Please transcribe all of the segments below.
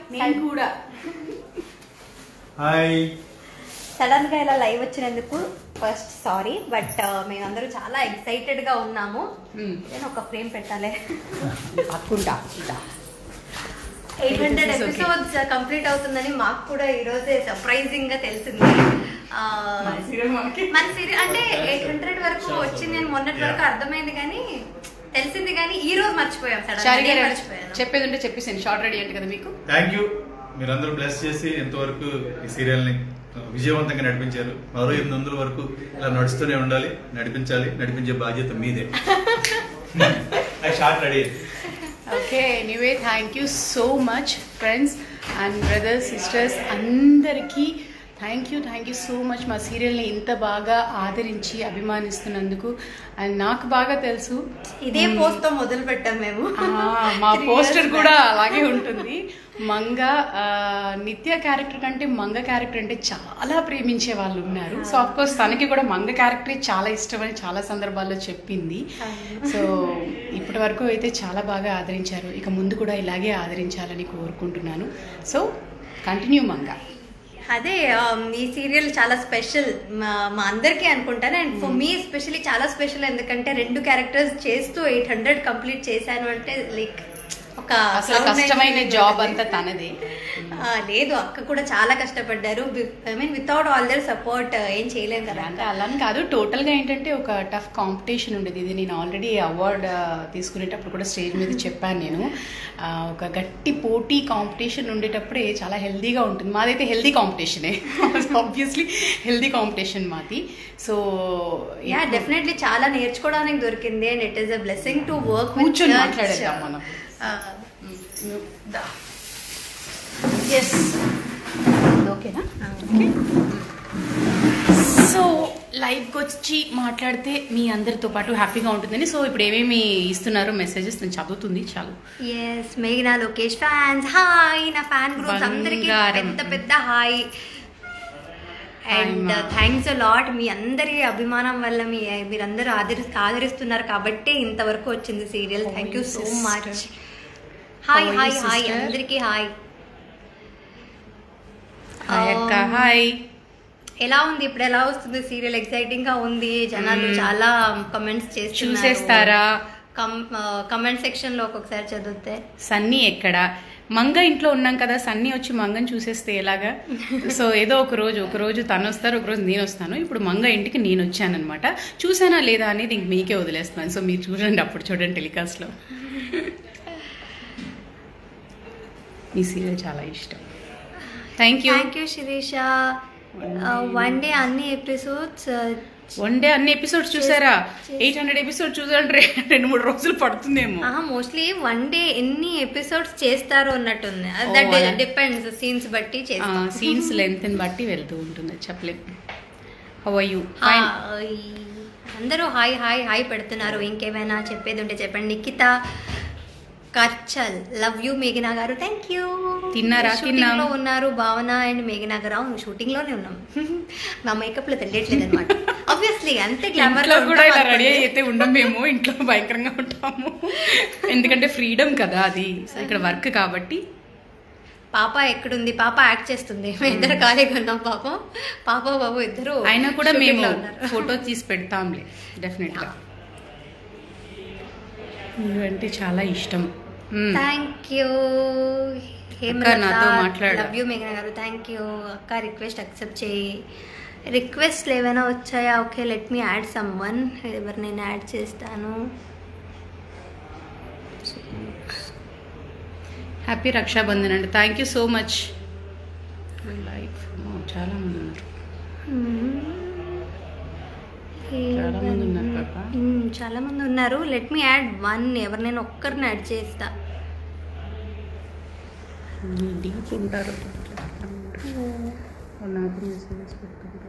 నేను కూడా hi sudden గా ఇలా లైవ్ వచ్చినందుకు ఫస్ట్ సారీ బట్ మేమందరూ చాలా ఎక్సైటెడ్ గా ఉన్నాము మ్మ్. నేను ఒక ఫ్రేమ్ పెట్టాలి పక్కుంటా ఇదా. Eight hundred This is okay. Episodes complete అవుతుందని మాకు కూడా ఈ రోజే సర్ప్రైజింగ్ గా తెలిసింది ఆ, మన సీరియల్ అంటే ఎయిట్ హండ్రెడ్ వరకు వచ్చింది అని మొన్నటి వరకు అర్థమైంది కానీ తెలిసింది కానీ ఈ రోజు మర్చిపోయాం చారి సడన్ గారు మర్చిపోయాను చెప్పేది ఉంటే చెప్పేసాను షార్ట్ రెడీ అంటే కదా మీకు థ్యాంక్ యూ మీరందరూ బ్లెస్ చేసి ఎంతవరకు ఈ సీరియల్ని విజయవంతంగా నడిపించారు మరో ఎనిమిది వందల వరకు ఇలా నడుస్తూనే ఉండాలి నడిపించాలి నడిపించే బాధ్యత మీదే shot ready okay anyway thank you so much friends and brothers sisters అందరికీ thank you thank you so much మా సీరియల్ని ఇంత బాగా ఆదరించి అభిమానిస్తున్నందుకు అండ్ నాకు బాగా తెలుసు ఇదే పోస్ట్ తో మొదలు పెట్టాం మేము ఆ, మా Three పోస్టర్ years కూడా back. అలాగే ఉంటుంది మంగ ఆ, నిత్య క్యారెక్టర్ కంటే మంగ క్యారెక్టర్ అంటే చాలా ప్రేమించే వాళ్ళు ఉన్నారు సో ఆఫ్ కోర్స్ తనకి కూడా మంగ క్యారెక్టరే చాలా ఇష్టం అని చాలా సందర్భాల్లో చెప్పింది సో ఇప్పటి వరకు అయితే చాలా బాగా ఆదరించారు ఇక ముందు కూడా ఇలాగే ఆదరించాలని కోరుకుంటున్నాను సో కంటిన్యూ మంగ అదే um, ఈ సీరియల్ చాలా స్పెషల్ మా మా అందరికీ అనుకుంటాను అండ్ ఫర్ మీ ఎస్పెషల్లీ చాలా స్పెషల్ ఎందుకంటే రెండు క్యారెక్టర్స్ చేస్తూ ఎయిట్ హండ్రెడ్ కంప్లీట్ చేశాను అంటే లైక్ ఒక అసలు proud కష్టమైన feeling జాబ్ ఉంటుంది. అంతా తనదే ఆ, లేదు అక్క కూడా చాలా కష్టపడ్డారు I mean without all their support ఏం చేయలేం కదా అంటే అలా అని కాదు టోటల్గా ఏంటంటే ఒక టఫ్ కాంపిటీషన్ ఉండేది ఇది నేను ఆల్రెడీ అవార్డ్ తీసుకునేటప్పుడు కూడా స్టేజ్ మీద చెప్పాను నేను ఆ, ఒక గట్టి పోటీ కాంపిటీషన్ ఉండేటప్పుడే చాలా హెల్దీగా ఉంటుంది మాదైతే హెల్దీ కాంపిటీషనే ఆబ్వియస్లీ హెల్దీ కాంపిటీషన్ మాది సో యా డెఫినెట్లీ చాలా నేర్చుకోవడానికి దొరికింది and it is a blessing to work కూర్చొని మాట్లాడేద్దాం మనం ఎస్ ఓకేనా సో లైవ్కి వచ్చి మాట్లాడితే మీ అందరితో పాటు హ్యాపీగా ఉంటుందని సో ఇప్పుడు ఏమేమి ఇస్తున్నారో మెసేజెస్ నేను చదువుతుంది చాలు ఎస్ మేఘనా లోకేష్ ఫ్యాన్స్ హాయ్ నా ఫ్యాన్ గ్రూప్స్ అందరికి బంగారం. పెద్ద పెద్ద హాయ్ అండ్ మా. థ్యాంక్స్ లాట్ మీ అందరి అభిమానం వల్ల మీ మీరందరూ ఆదరి ఆదరిస్తున్నారు కాబట్టి ఇంతవరకు వచ్చింది serial How thank are you you, so sister? Much hi How are hi you, hi sister? అందరికి హాయ్ హాయ్ అక్క Um, హాయ్ ఎలా ఉంది ఇప్పుడు ఎలా వస్తుంది సీరియల్ ఎక్సైటింగ్ గా ఉంది జనాలు మ్మ్. చాలా కమెంట్స్ చేస్తున్నారు చూసేస్తారా? కమెంట్ సెక్షన్ లో ఒక్కొక్కసారి చదివితే సన్నీ ఎక్కడ మంగ ఇంట్లో ఉన్నాం కదా సన్నీ వచ్చి మంగని చూసేస్తే ఎలాగా సో ఏదో ఒక రోజు ఒక రోజు తను వస్తారు ఒక రోజు నేను వస్తాను ఇప్పుడు మంగ ఇంటికి నేను వచ్చానమాట చూసానా లేదా అనేది ఇంక మీకే వదిలేస్తున్నాను సో మీరు చూడండి అప్పుడు చూడండి టెలికాస్ట్లో మీ సీరియల్ చాలా ఇష్టం thank you thank you Sirisha one day అన్ని ఎపిసోడ్స్ వన్ డే అన్ని ఎపిసోడ్స్ చూసారా ఎయిట్ హండ్రెడ్ ఎపిసోడ్ చూసారంటే రెండు మూడు రోజులు పడుతుందేమో మోస్ట్లీ వన్ డే ఎన్ని ఎపిసోడ్స్ చేస్తారు అన్నట్టుంది Oh, దట్ అలా. డిపెండ్స్ సీన్స్ బట్టి చేస్తాం సీన్స్ లెంత్ బట్టి వెళ్తూ ఉంటుంది చెప్పలేం హౌ ఆర్ యూ హాయ్. అందరూ హాయ్ హాయ్ హాయ్ పెడుతున్నారు ఇంకేమైనా చెప్పేది ఉంటే చెప్పండి నిఖిత కర్చల్ లవ్ యూ మేఘనా గారు థ్యాంక్ యూ తిన్నారా? షూటింగ్ లో తిన్నాం. ఉన్నారు భావన అండ్ మేఘనా గారు అవును షూటింగ్ లోనే ఉన్నాం మా మేకప్ లో తెలియట్లేదు అనమాట ఆబ్వియస్లీ అంతే గ్లామర్ ఇంట్లో కూడా ఇలా రెడీ అయితే ఉండం మేము ఇంట్లో భయంకరంగా ఉంటాము ఎందుకంటే ఫ్రీడమ్ కదా అది సో ఇక్కడ వర్క్ కాబట్టి పాప ఎక్కడుంది పాప యాక్ట్ చేస్తుంది మేము ఇద్దరు ఖాళీగా ఉన్నాం పాపం పాప బాబు ఇద్దరు అయినా కూడా shooting మేము లో ఉన్నారు. ఫోటో తీసి పెడతాంలే డెఫినెట్గా మీరు అంటే చాలా ఇష్టం మ్మ్. థ్యాంక్ యూ అక్క, నాతో మాట్లాడు. లవ్ యూ మేఘన గారు థ్యాంక్ యూ అక్క రిక్వెస్ట్ అక్సెప్ట్ చేయి రిక్వెస్ట్లు ఏమైనా వచ్చాయా okay let me add someone ఎవరు నేను యాడ్ చేస్తాను హ్యాపీ రక్షాబంధన్ అండి thank you so much life చాలా మంది ఉన్నారు చాలా మంది ఉన్నారు పాప మ్మ్, చాలా మంది ఉన్నారు లెట్ మీ యాడ్ వన్ ఎవరు నేను ఒక్కరిని యాడ్ చేస్తా డీప్ ఉంటారు నాకు మెసేజెస్ పెట్టుకుంటారు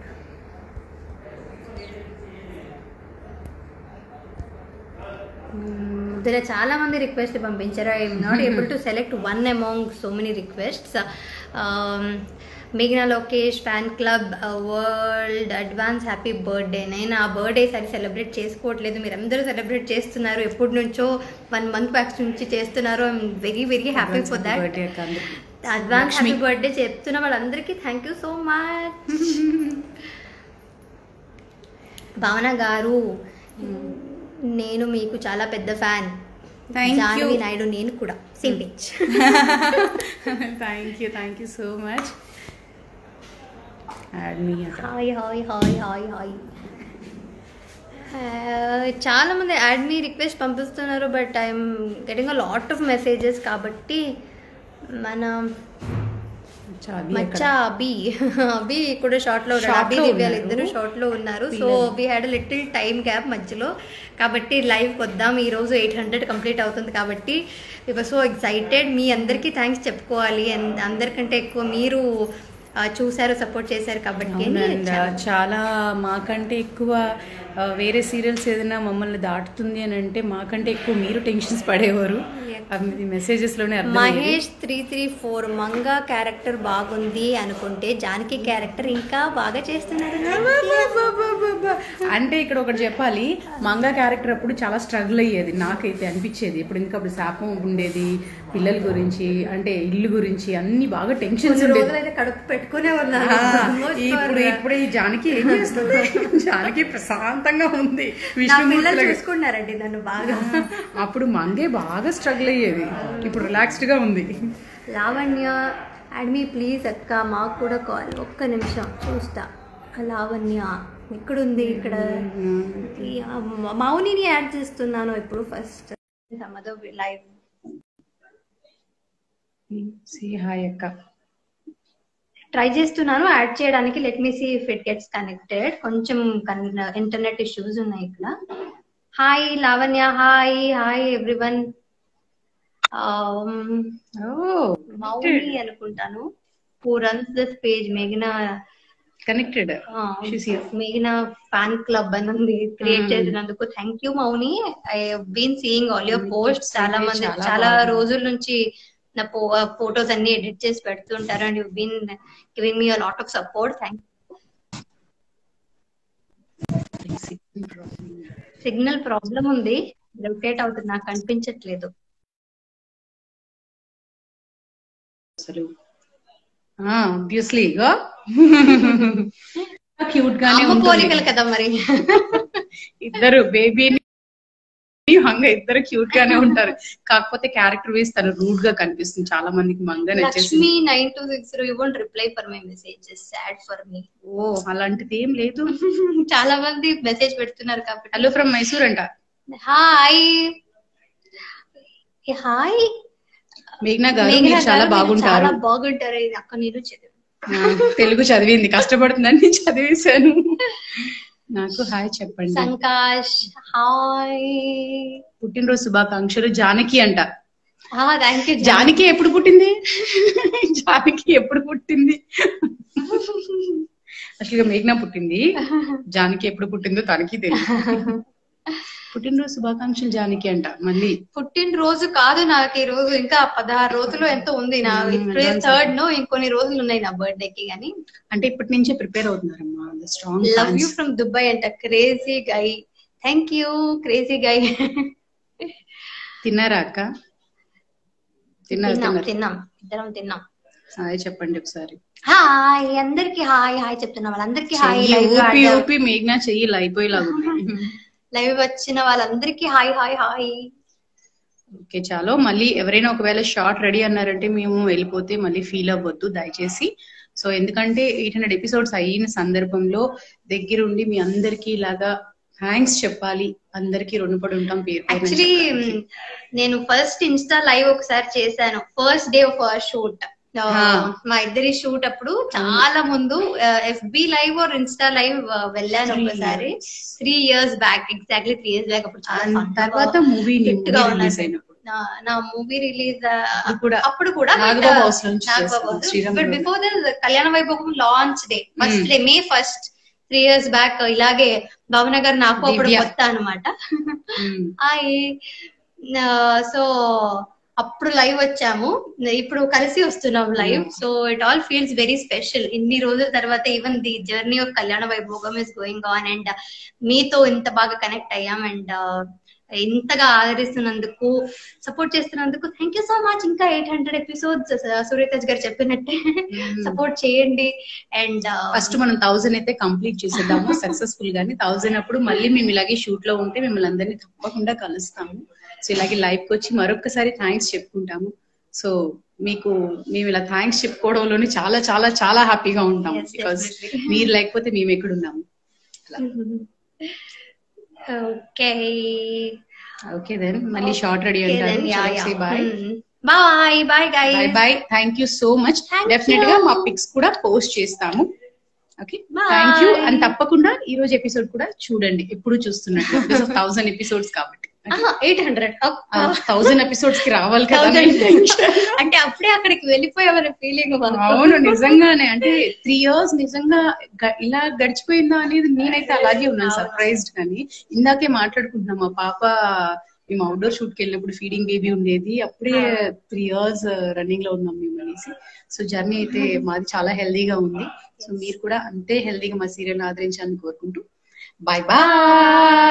ఇందులో చాలా మంది రిక్వెస్ట్ పంపించారు I'm not able to select one among so many requests మేఘనా Lokesh fan club world advance happy birthday నేను ఆ బర్త్డే సరి సెలబ్రేట్ చేసుకోవట్లేదు మీరు అందరూ సెలబ్రేట్ చేస్తున్నారు ఎప్పటి నుంచో వన్ మంత్ బ్యాక్స్ నుంచి చేస్తున్నారు I'm very very happy for that birthday అక్క అందరికి అడ్వాన్స్ లక్ష్మి. హ్యాపీ బర్త్డే చెప్తున్న వాళ్ళందరికీ థ్యాంక్ యూ సో మచ్ భావన గారు నేను మీకు చాలా పెద్ద fan Thank you. Janvi Naidu నేను కూడా same pitch thank you thank you so much add me hi hi hi hi hi చాలా మంది యాడ్ మీ రిక్వెస్ట్ పంపిస్తున్నారు but I'm getting a lot of messages కాబట్టి మన మచ్చా అభి అభి కూడా షార్ట్ లో ఉన్నాడు Short అభి లో దివ్యాలు ఉన్నారు. ఇద్దరు షార్ట్ లో ఉన్నారు సో పిల్లలు. We had little time gap మధ్యలో కాబట్టి లైవ్ వద్దాం ఈ రోజు ఎయిట్ హండ్రెడ్ కంప్లీట్ అవుతుంది కాబట్టి వి సో ఎక్సైటెడ్ మీ అందరికీ థ్యాంక్స్ చెప్పుకోవాలి And అందరికంటే ఎక్కువ మీరు ఆ, చూశారు సపోర్ట్ చేశారు కాబట్టి అని అవునండి చాలా- చాలా మాకంటే ఎక్కువ ఆ, వేరే సీరియల్స్ ఏదైనా మమ్మల్ని దాటుతుంది అని అంటే మాకంటే ఎక్కువ మీరు టెన్షన్స్ పడేవారు అవి మెసేజెస్ లోనే అర్థం Mahesh three three four Manga character బాగుంది అనుకుంటే జానకి క్యారెక్టర్ ఇంకా బాగా చేస్తున్నారు అంటే ఇక్కడ ఒకటి చెప్పాలి మంగా క్యారెక్టర్ అప్పుడు చాలా స్ట్రగుల్ అయ్యేది నాకైతే అనిపించేది ఇప్పుడు ఇంకా అప్పుడు శాపం ఉండేది పిల్లల గురించి అంటే ఇల్లు గురించి అన్ని బాగా టెన్షన్స్ కొన్ని ఉండేది రోజులైతే కడుపు పెట్టుకునే ఉన్నాను ఆ, Almost ఇప్పుడు for- ఇప్పుడు ఈ జానకి ఏం చేస్తుంది జానకి ప్రశాంతంగా ఉంది నా విష్ణుమూర్తి పిల్లలు లాగా. చూసుకున్నారండి నన్ను బాగా అప్పుడు మంగే బాగా స్ట్రగుల్ అయ్యేది ఇప్పుడు రిలాక్స్డ్ గా ఉంది లావణ్య అడ్మి ప్లీజ్ అక్క మాకు కూడా కాల్ ఒక్క నిమిషం చూస్తా లావణ్య ఎక్కడుంది ఇక్కడ ఈ, ఆ, మౌనిని యాడ్ చేస్తున్నాను ఇప్పుడు ఫస్ట్ లైవ్ హాయ్ అక్క ట్రై చేస్తున్నాను యాడ్ చేయడానికి let me see if it gets connected కొంచెం ఇంటర్నెట్ ఇష్యూస్ ఉన్నాయి ఇక్కడ hi Lavanya hi hi everyone మౌని అనుకుంటాను హూ రన్స్ దిస్ పేజ్ మేఘనా కనెక్టెడ్ మేఘనా ఫ్యాన్ క్లబ్ అని ఉంది క్రియేట్ Hmm. చేసినందుకు thank you Mouni I been seeing all your Hmm, post చాలా చాలా మంది చాలా చాలా బాగుంది. రోజుల నుంచి నా ఫోటోస్ అన్ని ఎడిట్ చేసి పెడుతుంటారు and you been giving me lot of support thank signal problem ఉంది రొటేట్ అవుతుంది నాకు కనిపించట్లేదు అసలు ఆబ్వియస్లీ క్యూట్ గానే అమ్మ ఉంటుంది. పోలికలు కదా మరి ఇద్దరు బేబీ మంగ ఇద్దరు క్యూట్ గానే ఉంటారు కాకపోతే క్యారెక్టర్ వేసి తను రూడ్ గా కనిపిస్తుంది చాలా మందికి మంగ నచ్చేసింది Lakshmi nine two six you won't reply for my messages sad for me ఓ అలాంటిది ఏం లేదు చాలా మంది మెసేజ్ పెడుతున్నారు కాబట్టి హలో ఫ్రమ్ మైసూర్ అంట హాయ్ హాయ్ మేఘ్నా గారు మీరు చాలా బాగుంటారు చాలా బాగుంటారు ఇది అక్క నేను చదివి ఆ, తెలుగు చదివింది కష్టపడుతుందని నేను చదివేశాను నాకు హాయ్ చెప్పండి సంకాష్ హాయ్ పుట్టినరోజు శుభాకాంక్షలు జానకి అంట థ్యాంక్ యూ జానకి ఎప్పుడు పుట్టింది జానకి ఎప్పుడు పుట్టింది అసలుగా మేఘ్నా పుట్టింది జానకి ఎప్పుడు పుట్టిందో తనకి తెలియదు పుట్టినరోజు శుభాకాంక్షలు జానకి అంట మళ్ళీ పుట్టినరోజు కాదు నాకు ఈ రోజు ఇంకా పదహారు రోజులు ఎంతో ఉంది నా Hmm, ఇప్పుడే advance. థర్డ్ నో ఇంకొన్ని రోజులు ఉన్నాయి నా బర్త్డే కి గానీ అంటే ఇప్పటి నుంచే ప్రిపేర్ అవుతున్నారమ్మా strong love you from Dubai అంట crazy guy thank you crazy guy తిన్నారా అక్క తిన్నారు తిన్నాం తిన్నారు తిన్నాం ఇద్దరం తిన్నాం హాయ్ చెప్పండి ఒకసారి హాయ్ అందరికి హాయ్ హాయ్ చెప్తున్నా వాళ్ళందరికీ హాయ్ చెయ్యి లైవ్ ఊపి ఊపి మేఘ్నా చెయ్యి అయిపోయేలాగా ఉంది లైవ్ వచ్చిన వాళ్ళందరికీ హాయ్ హాయ్ హాయ్ ఓకే చాలు మళ్ళీ ఎవరైనా ఒకవేళ షార్ట్ రెడీ అన్నారంటే మేము వెళ్ళిపోతే మళ్ళీ ఫీల్ అవ్వద్దు దయచేసి సో ఎందుకంటే ఎయిట్ హండ్రెడ్ ఎపిసోడ్స్ అయిన సందర్భంలో దగ్గరుండి మీ అందరికీ ఇలాగా థ్యాంక్స్ చెప్పాలి అందరికీ రుణపడి ఉంటాం పేరు పేరున యాక్చువల్లీ చెప్పడానికి. నేను ఫస్ట్ ఇన్స్టా లైవ్ ఒకసారి చేశాను ఫస్ట్ డే ఆఫ్ షూట్ మా ఇద్దరి షూట్ అప్పుడు చాలా ముందు FB live or insta live వెళ్ళాను Three ఒకసారి years. Three years back exactly three years back అప్పుడు చాలా ఆ fun గా తర్వాత మూవీ fit గా రిలీజ్ ఉన్నాను. అయినప్పుడు నా- నా మూవీ రిలీజ్ అప్పుడు కూడా అప్పుడు కూడా నాగబాబు house లో నుంచి చేస్తాను, శ్రీరామ్ బట్ గారు. Before the Kalyana Vaibhogam launch day first Hmm. Day May first three years back ఇలాగే భావనగర్ నాకు అప్పుడు దివ్య. కొత్త అనమాట ఉమ్. హాయ్ సో అప్పుడు లైవ్ వచ్చాము ఇప్పుడు కలిసి వస్తున్నాం live so it all feels very special ఇన్ని రోజుల తర్వాత ఈవెన్ ది జర్నీ ఆఫ్ కళ్యాణ వైభోగం ఇస్ గోయింగ్ ఆన్ అండ్ మీతో ఇంత బాగా కనెక్ట్ అయ్యాం అండ్ ఇంతగా ఆదరిస్తున్నందుకు సపోర్ట్ చేస్తున్నందుకు థ్యాంక్ యూ సో మచ్ ఇంకా eight hundred episodes Suryatej garu చెప్పినట్టే సపోర్ట్ చేయండి అండ్ ఫస్ట్ మనం థౌజండ్ అయితే కంప్లీట్ చేసేద్దాము సక్సెస్ఫుల్ గాని థౌజండ్ అప్పుడు మళ్ళీ మేము ఇలాగే షూట్ లో ఉంటే మిమ్మల్ని అందరినీ తప్పకుండా కలుస్తాము సో ఇలాగే లైవ్ కి వచ్చి మరొకసారి థ్యాంక్స్ చెప్పుకుంటాము సో మీకు మేము ఇలా థ్యాంక్స్ చెప్పుకోవడంలోనే చాలా చాలా చాలా హ్యాపీగా ఉంటాము Yes, బికాస్ definitely. మీరు లేకపోతే మేము ఎక్కడ ఉన్నాము ఓకే ఓకే దెన్ మళ్ళీ షార్ట్ రెడీ అంటారు bye bye bye guys bye bye thank you so much Thank definite గా you. మా పిక్స్ కూడా పోస్ట్ చేస్తాము okay Bye. Thank you and తప్పకుండా ఈ రోజు ఎపిసోడ్ కూడా చూడండి ఎప్పుడు చూస్తున్నట్టు బికాస్ ఆఫ్ థౌసండ్ ఎపిసోడ్స్ కాబట్టి ఎయిట్ హండ్రెడ్ థౌసండ్ ఎపిసోడ్స్ కి రావాలి కదా అంటే అప్పుడే అక్కడికి వెళ్ళిపోయామనే ఫీలింగ్ అవును నిజంగానే అంటే త్రీ ఇయర్స్ నిజంగా గ- ఇలా గడిచిపోయిందా అనేది నేనైతే అలాగే ఉన్నాను సర్ప్రైజ్డ్ కానీ ఇందాకే మాట్లాడుకుంటున్నాం మా పాప మేము అవుట్డోర్ షూట్ కి వెళ్ళినప్పుడు ఫీడింగ్ బేబీ ఉండేది అప్పుడే త్రీ ఇయర్స్ రన్నింగ్ లో ఉన్నాం మేము అనేసి సో జర్నీ అయితే మాది చాలా హెల్దీగా ఉంది సో మీరు కూడా అంతే హెల్దీగా మా సీరియల్ ఆదరించాలని కోరుకుంటూ బాయ్ బాయ్